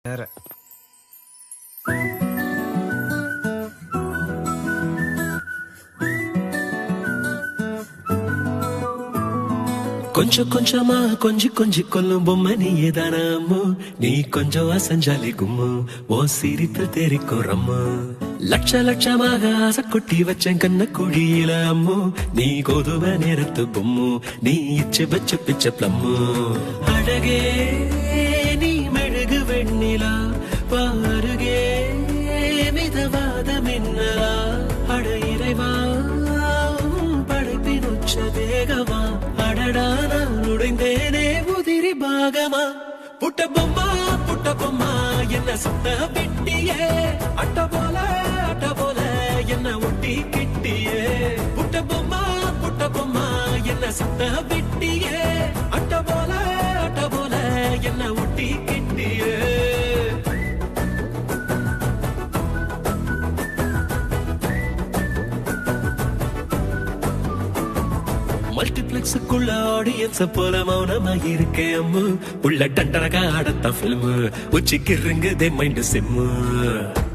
வேற கொஞ்சம் கொஞ்சமா கொஞ்சி கொஞ்சி கொல்லும் பொம்மை நீ ஏதானாமோ நீ கொஞ்சம் அசஞ்சாலே கும்மு ஓ சிரிப்பு தெரிக்கும் ரம்மு லட்ச லட்சமாக ஆசை கொட்டி வச்சேன் கண்ண குழியில அம்மு நீ கோதுவ நேரத்து பொம்மு நீ இச்சு வச்ச பிச்ச பிளம்மு அழகே நீ மெழுகு வெண்ணிலா பாருகே மிதவாத மின்னலா அட இறைவா உன் படைப்பின் உச்ச வேகமா அடடா நான் உடைந்தேனே உதிரி பாகமா புட்ட பொம்மா புட்ட பொம்மா என்ன சுத்த விட்டியே அட்ட போல அட்ட போல என்ன ஒட்டி கிட்டியே புட்ட பொம்மா புட்ட பொம்மா என்ன சுத்த விட்டியே அட்ட போல அட்ட போல என்ன ஒட்டி கிட்டியே மல்டிபிளெக்ஸுக்குள்ள ஆடியன்ஸ போல மௌனமா இருக்கேன் அம்மு உள்ள டண்டரகா ஆடத்தான் ஃபில்மு உச்சிக்கு இருங்குதே மைண்ட் சிம்மு